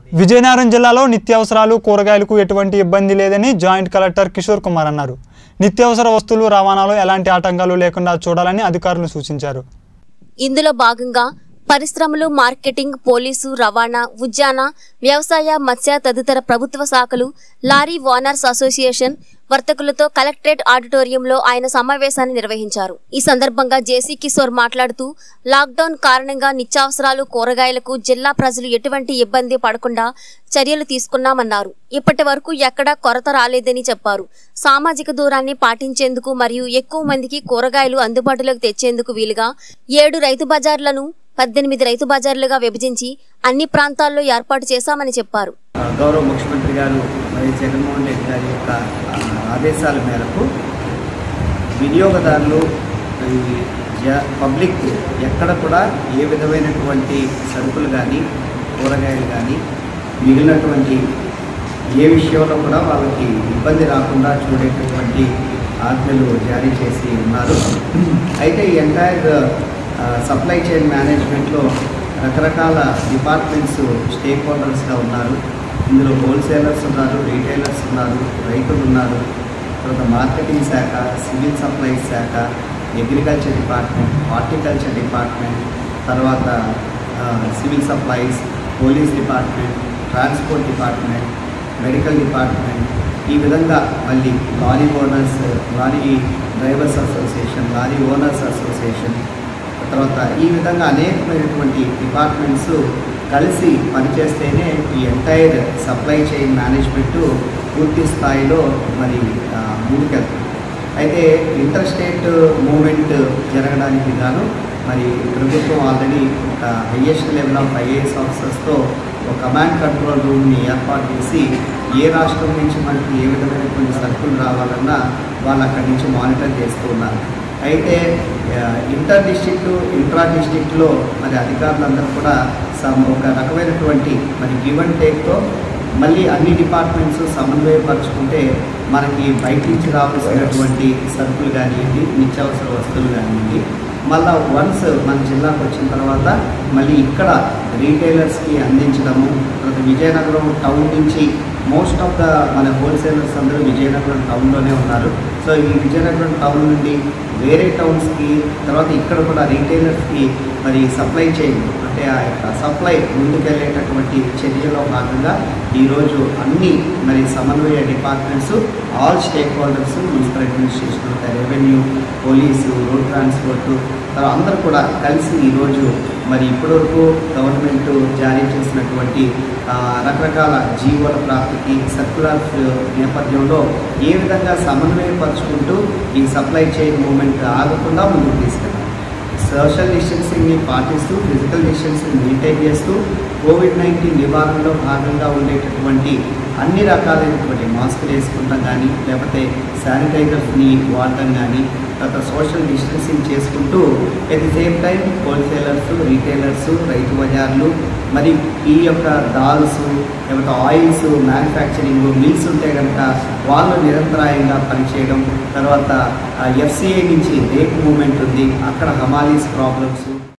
విజయనగరం జిల్లాలో నిత్యావసరాలు కూరగాయలకు ఎటువంటి ఇబ్బంది లేదని జాయింట్ కలెక్టర్ కిషోర్ కుమార్ అన్నారు నిత్యావసర వస్తువులు రవాణాలో ఎలాంటి ఆటంకాలు లేకుండా చూడాలని అధికారులు సూచించారు ఇందులో భాగంగా పరిశ్రమలు మార్కెటింగ్ పోలీసు రవాణా ఉద్యాన వ్యవసాయ మత్స్య తదితర ప్రభుత్వ శాఖలు లారీ ఓనర్స్ అసోసియేషన్ వర్తకులతో కలెక్టరేట్ ఆడిటోరియంలో ఆయన సమావేశాన్ని నిర్వహించారు ఈ సందర్భంగా జేసీ కిషోర్ మాట్లాడుతూ లాక్డౌన్ కారణంగా నిత్యావసరాలు కూరగాయలకు జిల్లా ప్రజలు ఎటువంటి ఇబ్బంది పడకుండా చర్యలు తీసుకున్నామన్నారు ఇప్పటి వరకు ఎక్కడా కొరత రాలేదని చెప్పారు సామాజిక దూరాన్ని పాటించేందుకు మరియు ఎక్కువ మందికి కూరగాయలు అందుబాటులోకి తెచ్చేందుకు వీలుగా ఏడు రైతు బజార్లను పద్దెనిమిది రైతు బజార్లుగా విభజించి అన్ని ప్రాంతాల్లో ఏర్పాటు చేశామని చెప్పారు గౌరవ ముఖ్యమంత్రి గారు వైఎస్ జగన్మోహన్ రెడ్డి గారి యొక్క ఆ, ఆదేశాల మేరకు వినియోగదారులు ఈ జ పబ్లిక్ ఎక్కడ కూడా ఏ విధమైనటువంటి సరుకులు కానీ కూరగాయలు కానీ మిగిలినటువంటి ఏ విషయంలో కూడా వాళ్ళకి ఇబ్బంది రాకుండా చూడేటటువంటి ఆజ్ఞలు జారీ చేసి ఉన్నారు అయితే ఈ ఎంటైర్ సప్లై చైన్ మేనేజ్మెంట్లో రకరకాల డిపార్ట్మెంట్స్ స్టేక్ హోల్డర్స్గా ఉన్నారు ఇందులో హోల్సేలర్స్ ఉన్నారు రీటైలర్స్ ఉన్నారు రైతులు ఉన్నారు తర్వాత మార్కెటింగ్ శాఖ సివిల్ సప్లైస్ శాఖ అగ్రికల్చర్ డిపార్ట్మెంట్ హార్టికల్చర్ డిపార్ట్మెంట్ తర్వాత ఆ, civil supplies police department transport department medical department ఈ విధంగా మళ్ళీ lorry owners lorry drivers association lorry owners association తర్వాత ఈ విధంగా అనేకమైనటువంటి డిపార్ట్మెంట్స్ కలిసి పనిచేస్తేనే ఈ ఎంటైర్ సప్లై చైన్ మేనేజ్మెంట్ పూర్తి స్థాయిలో మరి ఆ, ముందుకెళ్తుంది అయితే ఇంటర్ స్టేట్ మూవ్మెంట్ జరగడానికి గాను మరి ప్రభుత్వం ఆల్రెడీ ఒక హయ్యెస్ట్ లెవెల్ ఆఫ్ ఐఏఎస్ ఆఫీసర్స్తో ఒక కమాండ్ కంట్రోల్ రూమ్ని ఏర్పాటు చేసి ఏ రాష్ట్రం నుంచి మనకి ఏ విధమైనటువంటి సరుకులు రావాలన్నా వాళ్ళు అక్కడి నుంచి మానిటర్ చేస్తూ ఉన్నారు అయితే ఆ, ఇంటర్ డిస్ట్రిక్ట్ ఇంట్రా డిస్ట్రిక్ట్లో మరి అధికారులందరూ కూడా సమ్ ఒక రకమైనటువంటి మరి గివ్ అండ్ టేక్తో మళ్ళీ అన్ని డిపార్ట్మెంట్స్ సమన్వయపరుచుకుంటే మనకి బయట నుంచి రావాల్సినటువంటి సరుకులు కానివ్వండి నిత్యావసర వస్తువులు కానివ్వండి మళ్ళా వన్స్ మన జిల్లాకు వచ్చిన తర్వాత మళ్ళీ ఇక్కడ రీటైలర్స్కి అందించడము తర్వాత విజయనగరం టౌన్ నుంచి మోస్ట్ ఆఫ్ ద మన హోల్సేలర్స్ అందరూ విజయనగరం టౌన్లోనే ఉన్నారు సో ఈ విజయనగరం టౌన్ నుండి వేరే టౌన్స్కి తర్వాత ఇక్కడ కూడా రీటైలర్స్కి మరి సప్లై చేయండి అంటే ఆ యొక్క సప్లై ముందుకెళ్ళేటటువంటి చర్యలో భాగంగా ఈరోజు అన్ని మరి సమన్వయ departments all stakeholders municipal administration revenue police road transport తర్వాత అందరూ కూడా కలిసి ఈరోజు మరి ఇప్పటివరకు గవర్నమెంట్ జారీ చేసినటువంటి ఆ, రకరకాల జీవోల ప్రాప్తికి సర్కులర్స్ నేపథ్యంలో ఏ విధంగా సమన్వయపరుచుకుంటూ ఈ సప్లై చైన్ మూమెంట్ ఆగకుండా ముందుకు తీసుకెళ్ళాలి సోషల్ డిస్టెన్సింగ్ని పాటిస్తూ ఫిజికల్ డిస్టెన్సింగ్ మెయింటైన్ చేస్తూ కోవిడ్ నైన్టీన్ నివారణలో భాగంగా ఉండేటటువంటి అన్ని రకాలైనటువంటి మాస్కులు వేసుకుంటాం కానీ లేకపోతే శానిటైజర్స్ని వాడటం కానీ తర్వాత సోషల్ డిస్టెన్సింగ్ చేసుకుంటూ at the same time wholesalers retailers రైతు బజార్లు మరి ఈ యొక్క దాల్స్ లేకపోతే ఆయిల్స్ మ్యానుఫ్యాక్చరింగ్ మిల్స్ ఉంటే కనుక వాళ్ళు నిరంతరాయంగా పనిచేయడం తర్వాత ఎఫ్సిఐ నుంచి రేక్ మూమెంట్ ఉంది అక్కడ హమాలీస్ ప్రాబ్లమ్స్